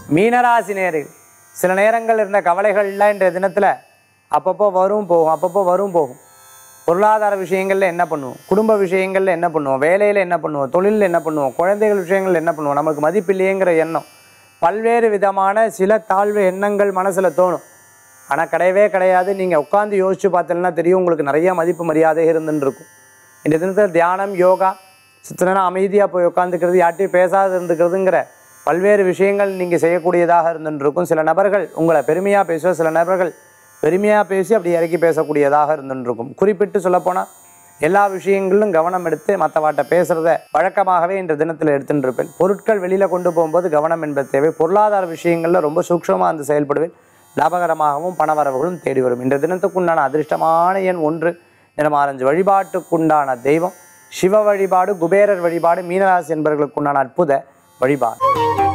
மீனராசி நேர்கள் சில நேரங்கள் இருந்த கவலைகள்லாம் இன்றைய தினத்தில் அப்பப்போ வரும் போகும் அப்பப்போ வரும் போகும் பொருளாதார விஷயங்களில் என்ன பண்ணுவோம் குடும்ப விஷயங்களில் என்ன பண்ணுவோம் வேலையில் என்ன பண்ணுவோம் தொழிலில் என்ன பண்ணுவோம் குழந்தைகள் விஷயங்களில் என்ன பண்ணுவோம் நமக்கு மதிப்பில்லையேங்கிற எண்ணம் பல்வேறு விதமான சில தாழ்வு எண்ணங்கள் மனசில் தோணும் ஆனால் கிடையவே கிடையாது நீங்கள் உட்காந்து யோசித்து பார்த்தீங்கன்னா தெரியும் உங்களுக்கு நிறைய மதிப்பு மரியாதை இருந்துன்னு இருக்கும் இந்த தினத்தில் தியானம் யோகா சித்தனா அமைதியாக போய் உட்காந்துக்கிறது யார்ட்டையும் பேசாத இருந்துக்கிறதுங்கிற பல்வேறு விஷயங்கள் நீங்கள் செய்யக்கூடியதாக இருந்துட்டு இருக்கும் சில நபர்கள் உங்களை பெருமையாக பேசுவோம் சில நபர்கள் பெருமையாக பேசி அப்படி இறக்கி பேசக்கூடியதாக இருந்துட்டு இருக்கும் குறிப்பிட்டு சொல்லப்போனால் எல்லா விஷயங்களிலும் கவனம் எடுத்து மற்றவாட்ட பேசுகிறத வழக்கமாகவே இந்த தினத்தில் எடுத்துட்டு இருப்பேன் பொருட்கள் வெளியில் கொண்டு போகும்போது கவனம் என்பது தேவை பொருளாதார விஷயங்களில் ரொம்ப சூக்ஷமாக அந்த செயல்படுவேன் லாபகரமாகவும் பணவரவுகளும் தேடி வரும் இந்த தினத்துக்குண்டான அதிர்ஷ்டமான எண் ஒன்று நிறம் ஆரஞ்சு வழிபாட்டுக்குண்டான தெய்வம் சிவ வழிபாடு குபேரர் வழிபாடு மீனராசி என்பவர்களுக்குண்டான அற்புத வழிபாடு